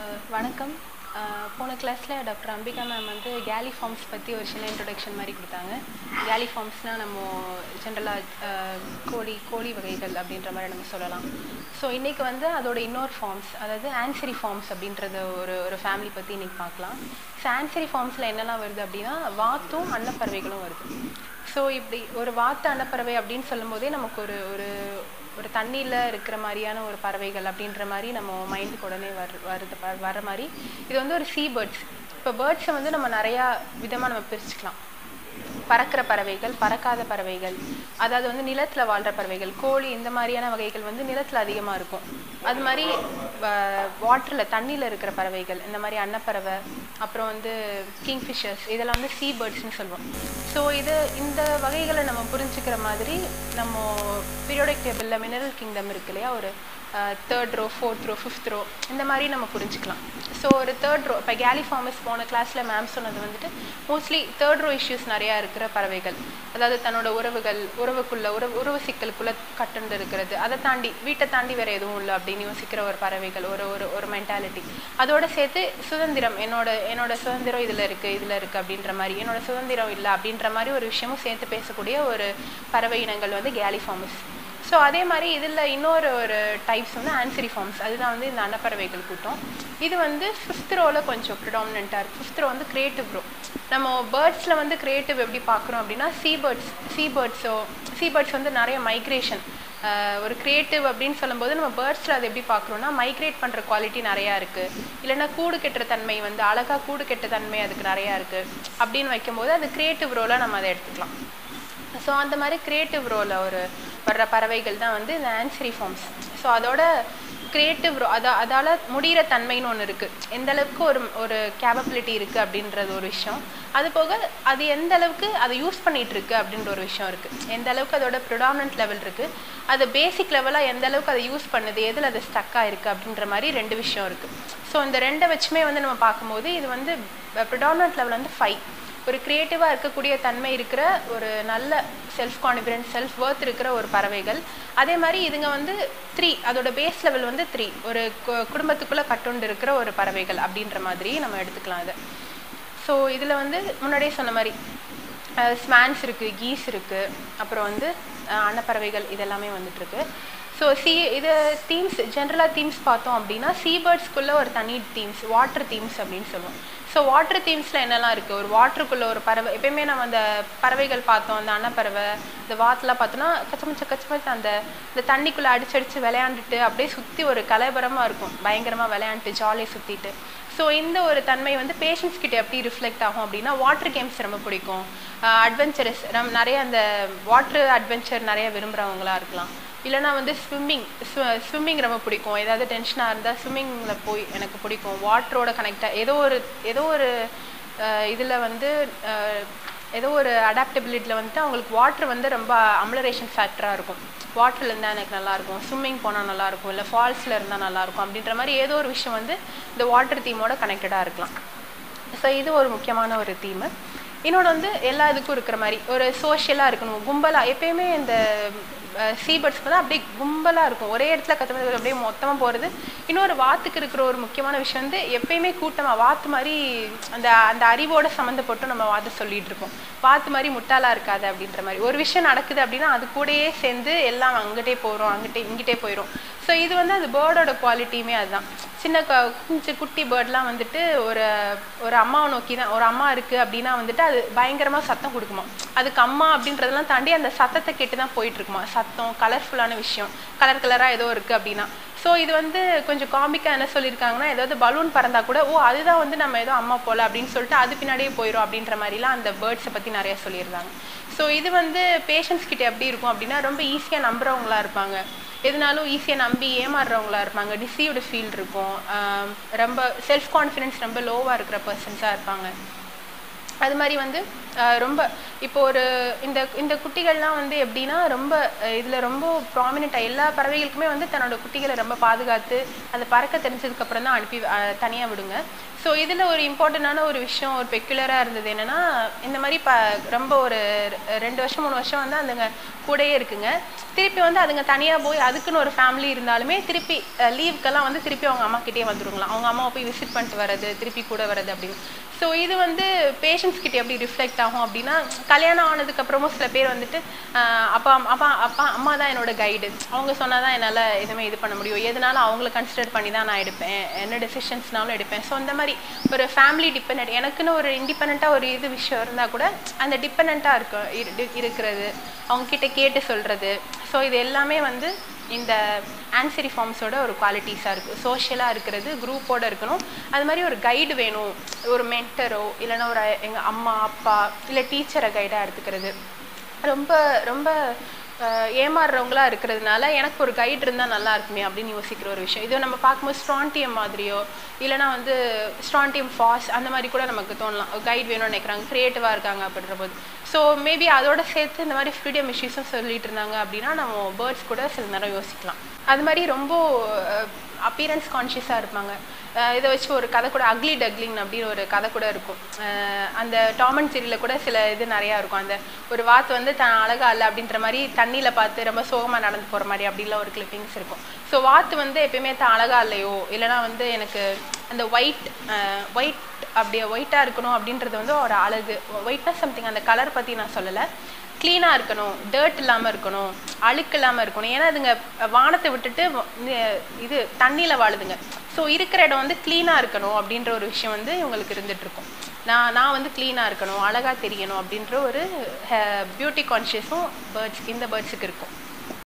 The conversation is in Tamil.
அஹ் வணக்கம் அஹ் போன கிளாஸில் டாக்டர் அம்பிகா மேம் வந்து கேலி ஃபார்ம்ஸ் பற்றி ஒரு சின்ன இன்ட்ரொடக்ஷன் மாதிரி கொடுத்தாங்க கேலி ஃபார்ம்ஸ்னால் நம்ம ஜென்ரலாக கோழி கோழி வகைகள் அப்படின்ற மாதிரி நம்ம சொல்லலாம் ஸோ இன்றைக்கி வந்து அதோட இன்னொரு ஃபார்ம்ஸ் அதாவது ஆன்சரி ஃபார்ம்ஸ் அப்படின்றத ஒரு ஒரு ஃபேமிலி பற்றி இன்றைக்கி பார்க்கலாம் ஸோ ஆன்சரி ஃபார்ம்ஸில் என்னெல்லாம் வருது அப்படின்னா வாத்தும் அன்னப்பறவைகளும் வருது ஸோ இப்படி ஒரு வாத்து அன்னப்பறவை அப்படின்னு சொல்லும்போதே நமக்கு ஒரு ஒரு ஒரு தண்ணியில் இருக்கிற மாதிரியான ஒரு பறவைகள் அப்படின்ற மாதிரி நம்ம மைண்டுக்கு உடனே வரு வருது வ- வர மாதிரி இது வந்து ஒரு சீ பேர்ட்ஸ் இப்போ பேர்ட்ஸை வந்து நம்ம நிறையா விதமாக நம்ம பிரிச்சுக்கலாம் பறக்கிற பறவைகள் பறக்காத பறவைகள் அதாவது வந்து நிலத்தில் வாழ்கிற பறவைகள் கோழி இந்த மாதிரியான வகைகள் வந்து நிலத்தில் அதிகமாக இருக்கும் அது மாதிரி வாட்டரில் தண்ணியில் இருக்கிற பறவைகள் இந்த மாதிரி அன்னப்பறவை அப்புறம் வந்து கிங்ஃபிஷர்ஸ் இதெல்லாம் வந்து சீ பேர்ட்ஸ்னு சொல்லுவோம் ஸோ இது இந்த வகைகளை நம்ம புரிஞ்சுக்கிற மாதிரி நம்ம பீரியோடிக் டேபிளில் மினரல் கிங்டம் இருக்கு இல்லையா ஒரு third row fourth row fifth row இந்த மாதிரி நம்ம புரிஞ்சுக்கலாம் ஸோ ஒரு தேர்ட் ரோ இப்போ கேலிஃபார்மஸ் போன கிளாஸில் மேம் சொன்னது வந்துட்டு மோஸ்ட்லி தேர்ட் ரோ இஷ்யூஸ் நிறையா இருக்கிற பறவைகள் அதாவது தன்னோட உறவுகள் உறவுக்குள்ள உறவு உறவு சிக்கலுக்குள்ள கட்டுண்டு இருக்கிறது அதை தாண்டி வீட்டை தாண்டி வேற எதுவும் இல்லை அப்படின்னு யோசிக்கிற ஒரு பறவைகள் ஒரு ஒரு ஒரு மென்டாலிட்டி அதோட சேர்த்து சுதந்திரம் என்னோட என்னோட சுதந்திரம் இதில் இருக்கு இதில் இருக்கு அப்படின்ற மாதிரி என்னோட சுதந்திரம் இல்லை அப்படின்ற மாதிரி ஒரு விஷயமும் சேர்த்து பேசக்கூடிய ஒரு பறவை இனங்கள் வந்து கேலிஃபார்மஸ் ஸோ அதே மாதிரி இதில் இன்னொரு ஒரு டைப்ஸ் வந்து ஆன்சரி ஃபார்ம்ஸ் அதுதான் வந்து இந்த அன்னப்பறவைகள் கூட்டம் இது வந்து ஃபிஃப்த் ரோவில் கொஞ்சம் ப்ரிடாமினண்ட்டாக இருக்குது ஃபிஃப்த் ரோ வந்து கிரியேட்டிவ் ரோ நம்ம பேர்ட்ஸில் வந்து கிரியேட்டிவ் எப்படி பார்க்குறோம் அப்படின்னா சீ பேர்ட்ஸ் சீ பேர்ட்ஸோ சீ பேர்ட்ஸ் வந்து நிறைய மைக்ரேஷன் ஒரு கிரியேட்டிவ் அப்படின்னு சொல்லும்போது நம்ம பேர்ட்ஸில் அதை எப்படி பார்க்குறோம்னா மைக்ரேட் பண்ணுற குவாலிட்டி நிறையா இருக்குது இல்லைன்னா கூடு கெட்டுற தன்மை வந்து அழகாக கூடு கெட்ட தன்மை அதுக்கு நிறையா இருக்குது அப்படின்னு வைக்கும்போது அது கிரியேட்டிவ் ரோலாக நம்ம அதை எடுத்துக்கலாம் ஸோ அந்த மாதிரி கிரியேட்டிவ் ரோல ஒரு வர்ற பறவைகள் தான் வந்து இந்த ஆன்சரி ஃபார்ம்ஸ் ஸோ அதோட கிரியேட்டிவ் ரோ அதா அதால் முடிகிற தன்மைன்னு ஒன்று இருக்குது எந்த அளவுக்கு ஒரு ஒரு கேப்பபிலிட்டி இருக்குது அப்படின்றது ஒரு விஷயம் அது போக அது எந்த அளவுக்கு அதை யூஸ் பண்ணிட்டு இருக்கு அப்படின்ற ஒரு விஷயம் இருக்குது எந்த அளவுக்கு அதோட ப்ரிடாமினன்ட் லெவல் இருக்குது அது பேசிக் லெவலாக எந்த அளவுக்கு அதை யூஸ் பண்ணுது எதில் அது ஸ்டக் ஆயிருக்கு அப்படின்ற மாதிரி ரெண்டு விஷயம் இருக்குது ஸோ இந்த ரெண்டை வச்சுமே வந்து நம்ம பார்க்கும்போது இது வந்து ப்ரிடாமினன்ட் லெவல் வந்து ஃபைவ் ஒரு க்ரியேட்டிவாக இருக்கக்கூடிய தன்மை இருக்கிற ஒரு நல்ல செல்ஃப் கான்ஃபிடென்ஸ் செல்ஃப் ஒர்த் இருக்கிற ஒரு பறவைகள் அதே மாதிரி இதுங்க வந்து த்ரீ அதோட பேஸ் லெவல் வந்து த்ரீ ஒரு கு- குடும்பத்துக்குள்ளே கட்டுண்டு இருக்கிற ஒரு பறவைகள் அப்படின்ற மாதிரி நம்ம எடுத்துக்கலாம் இதை ஸோ இதில் வந்து முன்னாடியே சொன்ன மாதிரி ஸ்மான்ஸ் இருக்குது கீஸ் இருக்குது அப்புறம் வந்து அஹ், அன்னப்பறவைகள் இதெல்லாமே வந்துட்டுருக்கு ஸோ சி இது தீம்ஸ் ஜென்ரலாக தீம்ஸ் பார்த்தோம் அப்படின்னா சீபேர்ட்ஸ்குள்ளே ஒரு தனி தீம்ஸ் வாட்டர் தீம்ஸ் அப்படின்னு சொல்லுவோம் ஸோ வாட்டர் தீம்ஸில் என்னெல்லாம் இருக்குது ஒரு வாட்டருக்குள்ளே ஒரு பறவை எப்பயுமே நம்ம அந்த பறவைகள் பார்த்தோம் அந்த அன்னப்பறவை இந்த வாத்தெலாம் பார்த்தோன்னா கச்சமச்ச கச்சமச்ச அந்த இந்த தண்ணிக்குள்ளே அடிச்சடிச்சு விளையாண்டுட்டு அப்படியே சுற்றி ஒரு கலைபரமாக இருக்கும் பயங்கரமாக விளையாண்டுட்டு ஜாலியாக சுற்றிட்டு ஸோ இந்த ஒரு தன்மை வந்து பேஷண்ட்ஸ் கிட்ட எப்படி ரிஃப்ளெக்ட் ஆகும் அப்படின்னா வாட்டர் கேம்ஸ் ரொம்ப பிடிக்கும் அட்வென்ச்சரஸ் நம்ம நிறைய அந்த வாட்டர் அட்வென்ச்சர் நிறைய விரும்புகிறவங்களா இருக்கலாம் இல்லைனா வந்து ஸ்விம்மிங் ஸ்விம்மிங் ரொம்ப பிடிக்கும் ஏதாவது டென்ஷனாக இருந்தால் ஸ்விம்மிங்கில் போய் எனக்கு பிடிக்கும் வாட்டரோட கனெக்டாக ஏதோ ஒரு ஏதோ ஒரு இதில் வந்து அஹ், ஏதோ ஒரு அடாப்டபிலிட்டியில் வந்துட்டு அவங்களுக்கு வாட்டர் வந்து ரொம்ப அம்லரேஷன் ஃபேக்டராக இருக்கும் வாட்டரில் இருந்தால் எனக்கு நல்லாயிருக்கும் ஸ்விம்மிங் போனால் நல்லாயிருக்கும் இல்லை ஃபால்ஸில் இருந்தால் நல்லாயிருக்கும் அப்படின்ற மாதிரி ஏதோ ஒரு விஷயம் வந்து இந்த வாட்டர் தீமோட கனெக்டடாக இருக்கலாம் ஸோ இது ஒரு முக்கியமான ஒரு தீமு இன்னொன்று வந்து எல்லா இதுக்கும் இருக்கிற மாதிரி ஒரு சோஷியலாக இருக்கணும் கும்பலாக எப்பயுமே இந்த சீபர்ட்ஸ் வந்து அப்படியே கும்பலாக இருக்கும் ஒரே இடத்துல கற்றுக்கிறது அப்படியே மொத்தமாக போகிறது இன்னொரு வாத்துக்கு இருக்கிற ஒரு முக்கியமான விஷயம் வந்து எப்பயுமே கூட்டமாக வாத்து மாதிரி அந்த அந்த அறிவோட சம்மந்தப்பட்டு நம்ம வாத்து சொல்லிட்டு இருப்போம் வாத்து மாதிரி முட்டாளாக இருக்காது அப்படின்ற மாதிரி ஒரு விஷயம் நடக்குது அப்படின்னா அது கூடயே சேர்ந்து எல்லாம் அங்கிட்டே போகிறோம் அங்கிட்டே இங்கிட்டே போயிடும் ஸோ இது வந்து அது பேர்டோட குவாலிட்டியுமே அதுதான் சின்ன க கொஞ்சம் குட்டி பேர்ட்லாம் வந்துட்டு ஒரு ஒரு அம்மாவை நோக்கி தான் ஒரு அம்மா இருக்குது அப்படின்னா வந்துட்டு அது பயங்கரமாக சத்தம் கொடுக்குமா அதுக்கு அம்மா அப்படின்றதெல்லாம் தாண்டி அந்த சத்தத்தை கேட்டு தான் போயிட்டு இருக்குமா சத்தம் கலர்ஃபுல்லான விஷயம் கலர் கலராக ஏதோ இருக்குது அப்படின்னா ஸோ இது வந்து கொஞ்சம் காமிக்காக என்ன சொல்லியிருக்காங்கன்னா ஏதாவது பலூன் பறந்தா கூட ஓ அதுதான் வந்து நம்ம ஏதோ அம்மா போல அப்படின்னு சொல்லிட்டு அது பின்னாடியே போயிடும் அப்படின்ற மாதிரிலாம் அந்த பேர்ட்ஸை பற்றி நிறைய சொல்லியிருந்தாங்க ஸோ இது வந்து பேஷண்ட்ஸ் கிட்ட எப்படி இருக்கும் அப்படின்னா ரொம்ப ஈஸியாக நம்புறவங்களா இருப்பாங்க எதுனாலும் ஈஸியாக நம்பி ஏமாறுறவங்களா இருப்பாங்க டிசீவ்டு ஃபீல் இருக்கும் ஆம், ரொம்ப செல்ஃப் கான்ஃபிடென்ஸ் ரொம்ப லோவாக இருக்கிற பர்சன்ஸாக இருப்பாங்க அது மாதிரி வந்து அஹ், ரொம்ப இப்போ ஒரு இந்த இந்த குட்டிகள்லாம் வந்து எப்படின்னா ரொம்ப அஹ், இதுல ரொம்ப ப்ராமினெண்ட்டாக எல்லா பறவைகளுக்குமே வந்து தன்னோட குட்டிகளை ரொம்ப பாதுகாத்து அதை பறக்க தெரிஞ்சதுக்கு அப்புறம் தான் அனுப்பி அஹ், தனியா விடுங்க ஸோ இதுல ஒரு இம்பார்ட்டண்டான ஒரு விஷயம் ஒரு பெக்குலராக இருந்தது என்னன்னா இந்த மாதிரி ப ரொம்ப ஒரு ரெ- ரெண்டு வருஷம் மூணு வருஷம் வந்து அதுங்க கூடயே இருக்குங்க திருப்பி வந்து அதுங்க தனியா போய் அதுக்குன்னு ஒரு ஃபேமிலி இருந்தாலுமே திருப்பி லீவுக்கெல்லாம் வந்து திருப்பி அவங்க அம்மா கிட்டே வந்துருங்களாம் அவங்க அம்மாவை போய் விசிட் பண்ணிட்டு வர்றது திருப்பி கூட வர்றது அப்படின்னு ஸோ இது வந்து பேஷண்ட்ஸ் கிட்ட எப்படி ரிஃப்ளெக்ட் ஆகும் அப்படின்னா கல்யாணம் ஆனதுக்கு அப்புறமும் சில பேர் வந்துட்டு ஆஹ் அப்பா அப்பா அப்பா அம்மா தான் என்னோட கைடு அவங்க சொன்னாதான் என்னால எதுவுமே இது பண்ண முடியும் எதனாலும் அவங்கள கன்சிடர் பண்ணி தான் நான் எடுப்பேன் என்ன டெசிஷன்ஸ்னாலும் எடுப்பேன் ஸோ அந்த மாதிரி ஒரு ஃபேமிலி டிபெண்ட் எனக்குன்னு ஒரு இண்டிபெண்ட்டாக ஒரு இது விஷயம் இருந்தால் கூட அந்த டிபெண்ட்டாக இருக்க இரு- இருக்கிறது அவங்க கிட்ட கேட்டு சொல்றது ஸோ இது எல்லாமே வந்து இந்த ஆன்சரி ஃபார்ம்ஸோட ஒரு குவாலிட்டிஸாக இருக்குது சோஷியலாக இருக்கிறது குரூப்போட இருக்கணும் அது மாதிரி ஒரு கைடு வேணும் ஒரு மென்டரோ இல்லைன்னா ஒரு எங்கள் அம்மா அப்பா இல்லை டீச்சரை கைடாக எடுத்துக்கிறது ரொம்ப ரொம்ப அஹ், ஏமாறுறவங்களா இருக்கிறதுனால எனக்கு ஒரு கைடு இருந்தால் நல்லா இருக்குமே அப்படின்னு யோசிக்கிற ஒரு விஷயம் இது நம்ம பார்க்கும்போது ஸ்ட்ரான்டியம் மாதிரியோ இல்லைன்னா வந்து ஸ்ட்ரான்டியம் ஃபாஸ் அந்த மாதிரி கூட நமக்கு தோணலாம் கைடு வேணும்னு நினைக்கிறாங்க க்ரியேட்டிவாக இருக்காங்க அப்படின்ற போது ஸோ மேபி அதோட சேர்த்து இந்த மாதிரி ஃப்ரீடம் இஷ்யூஸும் சொல்லிட்டு இருந்தாங்க அப்படின்னா நம்ம பேர்ட்ஸ் கூட சில நேரம் யோசிக்கலாம் அது மாதிரி ரொம்ப அப்பியரன்ஸ் கான்ஷியஸாக இருப்பாங்க அஹ் இதை வச்சு ஒரு கதை கூட அக்லி டக்லிங் அப்படின்னு ஒரு கதை கூட இருக்கும் அஹ் அந்த டாம் அண்ட் ஜெரியில் கூட சில இது நிறையா இருக்கும் அந்த ஒரு வாத்து வந்து தான் அழகா இல்லை அப்படின்ற மாதிரி தண்ணியில் பார்த்து ரொம்ப சோகமாக நடந்து போகிற மாதிரி அப்படிலாம் ஒரு கிளிப்பிங்ஸ் இருக்கும் ஸோ வாத்து வந்து எப்பயுமே தான் அழகா இல்லையோ இல்லைன்னா வந்து எனக்கு அந்த ஒயிட் ஒயிட் அப்படியே ஒயிட்டாக இருக்கணும் அப்படின்றது வந்து ஒரு அழகு ஒயிட்னா சம்திங் அந்த கலர் பற்றி நான் சொல்லலை க்ளீனாக இருக்கணும் டர்ட் இல்லாமல் இருக்கணும் அழுக்கு இல்லாமல் இருக்கணும் ஏன்னா அதுங்க வானத்தை விட்டுட்டு வ- நி- இது தண்ணியில் வாழுதுங்க ஸோ இருக்கிற இடம் வந்து க்ளீனாக இருக்கணும் அப்படின்ற ஒரு விஷயம் வந்து இவங்களுக்கு இருந்துட்டு இருக்கும் நான் நான் வந்து க்ளீனாக இருக்கணும் அழகாக தெரியணும் அப்படின்ற ஒரு பியூட்டி கான்ஷியஸும் பேர்ட்ஸ் இந்த பேர்ட்ஸுக்கு இருக்கும்